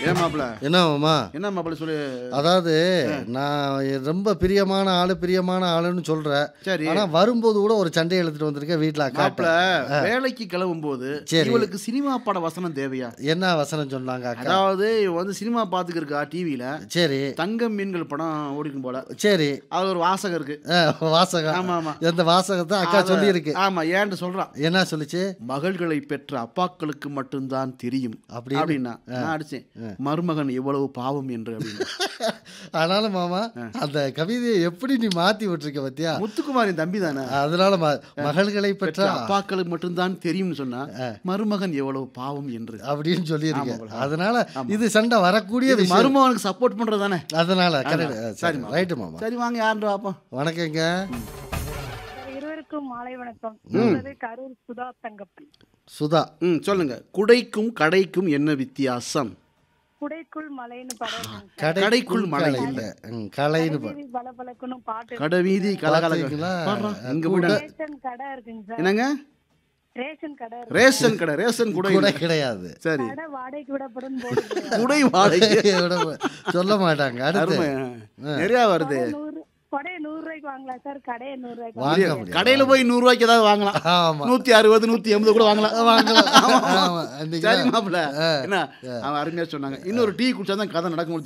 ஏன் மாப்பிள என்ன மாமா என்ன மாப்பிள சொல்லு அதாவது நான் ரொம்ப பிரியமான ஆளு பிரியமான ஆளுன்னு சொல்றேன் சரி ஆனா வரும்போது கூட ஒரு சண்டை எழுத்துட்டு வந்திருக்கேன் வீட்டுல மாப்பிள அக்கா வேலைக்கு கிளம்பும் போது சரி. இவளுக்கு சினிமா பட வசனம் தேவையா என்ன வசனம் சொன்னாங்க அக்கா அதாவது இவ வந்து சினிமா பாத்துக்கு இருக்கா டிவியில சரி தங்கம் மீன்கள் படம் ஓடிக்கும் போல சரி அது ஒரு வாசகம் இருக்கு அஹ், வாசகம் ஆமா ஆமா எந்த வாசகத்தை அக்கா அத- சொல்லி இருக்கு ஆமா ஏன்ட்டு சொல்றான் என்ன சொல்லுச்சு மகள்களை பெற்ற அப்பாக்களுக்கு மட்டும்தான் தெரியும் அப்படி அப்படின்னா நான் அடிச்சேன் மருமகன் எவ்வளவு பாவம் என்று அப்படின்னு ஆனாலும் மாமா அந்த கவிதையை எப்படி நீ மாத்தி விட்டுருக்க பத்தியா முத்துக்குமாரின் தம்பி தானே அதனால ம- மகள்களை பெற்ற பெற்ற அப்பாக்களுக்கு மட்டும்தான் தெரியும்னு சொன்னா மருமகன் எவ்வளவு பாவம் என்று அப்படின்னு சொல்லியிருக்கேன் ஆமா, அதனால இது சண்டை வரக்கூடிய இது விஷயம் மருமகனுக்கு சப்போர்ட் பண்றது தானே அதனால சரி, கரெக்ட் சரி மாமா. ரைட்டு மாமா சரி வாங்க யாருன்னு பார்ப்போம் வணக்கங்க இருவருக்கும் மாலை வணக்கம் சொல்றது கரூர் சுதா தங்கப்பன் சுதா ம் சொல்லுங்க குடைக்கும் கடைக்கும் என்ன வித்தியாசம் குடைக்குள் மலைன்னு படம் கடை கடைக்குள் மழை இல்லை ம், கலைன்னு பா- வீதி பளபளக்குன்னு பாட்டு கடைவீதி கலகலக பாத்தீங்களா? பாடுறா, இங்க கூட- விட ரேஷன் கடை இருக்குங்க சார் என்னங்க ரேஷன் கடை இருக்கு ரேஷன் கடை ரேஷன் குடை கூட இல்ல. கிடையாது சரி கடை வாடகைக்கு விடப்படும் போது குடை வாடகை விட- சொல்ல மாட்டாங்க அடுத்து அருமை நிறைய வருது நூறு கொடையை நூறு ரூபாய்க்கு வாங்கலாம் சார் கடையை நூறு ரூபாய்க்கு வாங்க முடியாது கடையில போய் நூறு ரூபாய்க்கு ஏதாவது வாங்கலாம் ஆமா நூத்தி அறுபது நூத்தி எண்பது கூட வாங்கலாம் வாங்கலாம் ஆமா இன்னைக்கு சரி மாப்பிள என்ன அவன் அருமையா சொன்னாங்க இன்னொரு டீ குடிச்சா தான் கதை நடக்கும்